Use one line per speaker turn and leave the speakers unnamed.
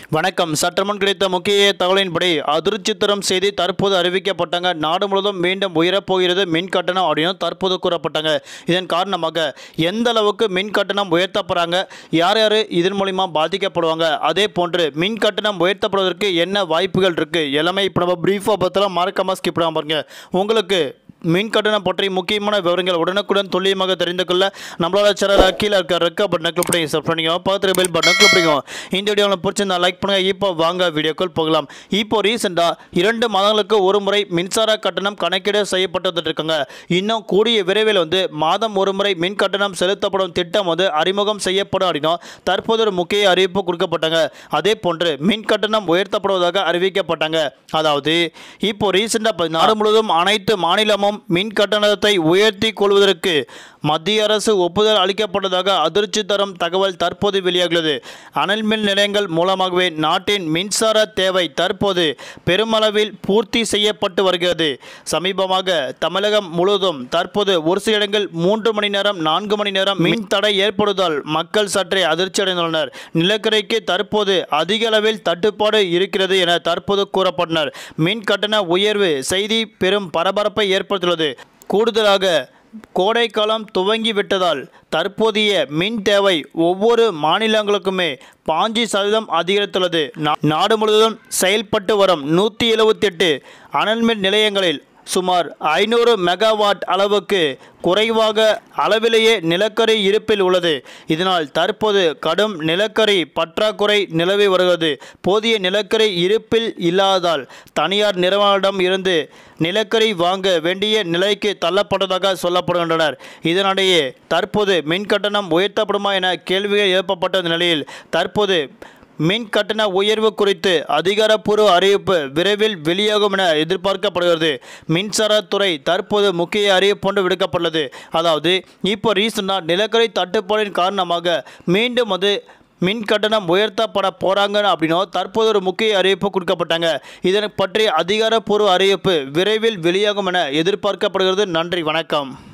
வணக்கம் சற்றுமுன் கிடைத்த முக்கிய தகவலின்படி அதிர்ச்சி தரும் செய்தி தற்போது அறிவிக்கப்பட்டாங்க நாடு முழுவதும் மீண்டும் உயரப்போகிறது மின் கட்டணம் அப்படின்னு தற்போது கூறப்பட்டாங்க இதன் காரணமாக எந்த அளவுக்கு மின் கட்டணம் உயர்த்தப்படுறாங்க யார் யார் இதன் மூலிமா பாதிக்கப்படுவாங்க அதே போன்று மின் கட்டணம் உயர்த்தப்படுவதற்கு என்ன வாய்ப்புகள் இருக்குது எல்லாமே இப்போ நம்ம ப்ரீஃபாக பார்த்தலாம் மறக்காம ஸ்கிப் பண்ணாம பாருங்க உங்களுக்கு மின் கட்டணம் பற்றி முக்கியமான விவரங்கள் உடனுக்குடன் துல்லியமாக தெரிந்து கொள்ள நம்மளோட சேனல் கீழே இருக்க ரெக்க பட்டனை கிளிக் பண்ணி சப் பண்ணிக்கோ பார்த்துட்டு பெல் பட்டனை கிளிக் பண்ணிக்கோ இந்த வீடியோ உங்களுக்கு பிடிச்சிருந்தா லைக் பண்ணுங்க இப்போ வாங்க வீடியோக்குள் போகலாம் இப்போ ரீசெண்டாக இரண்டு மாதங்களுக்கு ஒரு முறை மின்சார கட்டணம் கணக்கீடு செய்யப்பட்டு இருக்காங்க இன்னும் கூடிய விரைவில் வந்து மாதம் ஒரு முறை மின் கட்டணம் செலுத்தப்படும் திட்டம் வந்து அறிமுகம் செய்யப்படும் அப்படின்னா தற்போது ஒரு முக்கிய அறிவிப்பு கொடுக்கப்பட்டாங்க அதே போன்று மின் கட்டணம் உயர்த்தப்படுவதாக அறிவிக்கப்பட்டாங்க அதாவது இப்போ ரீசெண்டாக நாடு முழுவதும் அனைத்து மாநிலமும் மின் கட்டணத்தை உயர்த்தி கொள்வதற்கு மத்திய அரசு ஒப்புதல் அளிக்கப்பட்டதாக அதிர்ச்சி தரும் தகவல் தற்போது வெளியாகிறது அனல் மின் நிலையங்கள் மூலமாகவே நாட்டின் மின்சார தேவை தற்போது பெருமளவில் பூர்த்தி செய்யப்பட்டு வருகிறது சமீபமாக தமிழகம் முழுவதும் தற்போது ஒரு சில இடங்கள் மூன்று மணி நேரம் நான்கு மணி நேரம் மின் தடை ஏற்படுவதால் மக்கள் சற்றே அதிர்ச்சி அடைந்துள்ளனர் நிலக்கரிக்கு தற்போது அதிக அளவில் தட்டுப்பாடு இருக்கிறது என தற்போது கூறப்பட்டனர் மின் கட்டண உயர்வு செய்தி பெரும் பரபரப்பை ஏற்படுத்தியுள்ளது கூடுதலாக கோடைக்காலம் துவங்கிவிட்டதால் தற்போதைய மின் தேவை ஒவ்வொரு மாநிலங்களுக்குமே பாஞ்சு சதவீதம் அதிகரித்துள்ளது நா- நாடு முழுவதும் செயல்பட்டு வரும் நூற்றி எழுபத்தெட்டு அனல் மின் நிலையங்களில் சுமார் ஐநூறு மெகாவாட் அளவுக்கு குறைவாக அளவிலேயே நிலக்கரி இருப்பில் உள்ளது இதனால் தற்போது கடும் நிலக்கரி பற்றாக்குறை நிலவி வருகிறது போதிய நிலக்கரி இருப்பில் இல்லாததால் தனியார் நிறுவனங்களிடம் இருந்து நிலக்கரி வாங்க வேண்டிய நிலைக்கு தள்ளப்பட்டதாக சொல்லப்படுகின்றனர் இதனிடையே தற்போது மின் கட்டணம் உயர்த்தப்படுமா என கேள்விகள் எழுப்பப்பட்ட நிலையில் தற்போது மின் கட்டண உயர்வு குறித்து அதிகாரப்பூர்வ அறிவிப்பு விரைவில் வெளியாகும் என எதிர்பார்க்கப்படுகிறது மின்சாரத்துறை தற்போது முக்கிய அறிவிப்பு ஒன்று விடுக்கப்பட்டுள்ளது அதாவது இப்போ ரீசெண்டாக நிலக்கரி தட்டுப்பாடின் காரணமாக மீண்டும் அது மின் கட்டணம் உயர்த்தப்பட போகிறாங்க அப்படின்னா தற்போது ஒரு முக்கிய அறிவிப்பு கொடுக்கப்பட்டாங்க இதனை பற்றி அதிகாரப்பூர்வ அறிவிப்பு விரைவில் வெளியாகும் என எதிர்பார்க்கப்படுகிறது நன்றி வணக்கம்